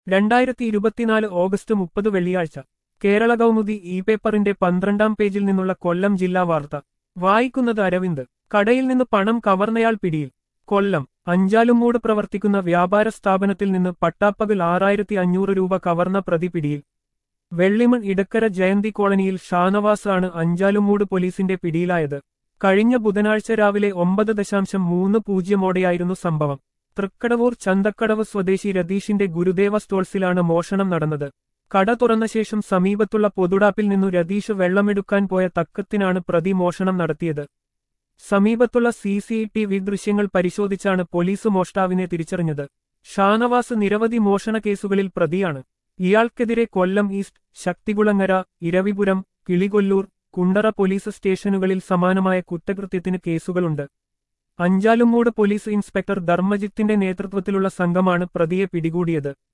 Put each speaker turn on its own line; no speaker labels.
രണ്ടായിരത്തി ഇരുപത്തിനാല് ഓഗസ്റ്റ് മുപ്പത് വെള്ളിയാഴ്ച കേരള കൗമുദി ഇ പേപ്പറിന്റെ പന്ത്രണ്ടാം പേജിൽ നിന്നുള്ള കൊല്ലം ജില്ലാ വാർത്ത വായിക്കുന്നത് അരവിന്ദ് കടയിൽ നിന്ന് പണം കവർന്നയാൾ പിടിയിൽ കൊല്ലം അഞ്ചാലുമൂട് പ്രവർത്തിക്കുന്ന വ്യാപാര സ്ഥാപനത്തിൽ നിന്ന് പട്ടാപ്പകൽ ആറായിരത്തി അഞ്ഞൂറ് രൂപ കവർന്ന പ്രതി പിടിയിൽ വെള്ളിമൺ ഇടക്കര ജയന്തി കോളനിയിൽ ഷാനവാസ് ആണ് അഞ്ചാലുമൂട് പോലീസിന്റെ പിടിയിലായത് കഴിഞ്ഞ ബുധനാഴ്ച രാവിലെ ഒമ്പത് ദശാംശം മൂന്ന് പൂജ്യമോടെയായിരുന്നു സംഭവം തൃക്കടവൂർ ചന്തക്കടവ് സ്വദേശി രതീഷിന്റെ ഗുരുദേവ സ്റ്റോൾസിലാണ് മോഷണം നടന്നത് കട തുറന്ന ശേഷം സമീപത്തുള്ള പൊതുടാപ്പിൽ നിന്നു രതീഷ് വെള്ളമെടുക്കാൻ പോയ തക്കത്തിനാണ് പ്രതി മോഷണം നടത്തിയത് സമീപത്തുള്ള സി സി ടി വി ദൃശ്യങ്ങൾ പരിശോധിച്ചാണ് പോലീസ് മോഷ്ടാവിനെ തിരിച്ചറിഞ്ഞത് ഷാനവാസ് നിരവധി മോഷണ കേസുകളിൽ പ്രതിയാണ് ഇയാൾക്കെതിരെ കൊല്ലം ഈസ്റ്റ് ശക്തികുളങ്ങര ഇരവിപുരം കിളികൊല്ലൂർ കുണ്ടറ പോലീസ് സ്റ്റേഷനുകളിൽ സമാനമായ കുറ്റകൃത്യത്തിന് കേസുകളുണ്ട് അഞ്ചാലുമൂട് പോലീസ് ഇൻസ്പെക്ടർ ധർമ്മജിത്തിന്റെ നേതൃത്വത്തിലുള്ള സംഘമാണ് പ്രതിയെ പിടികൂടിയത്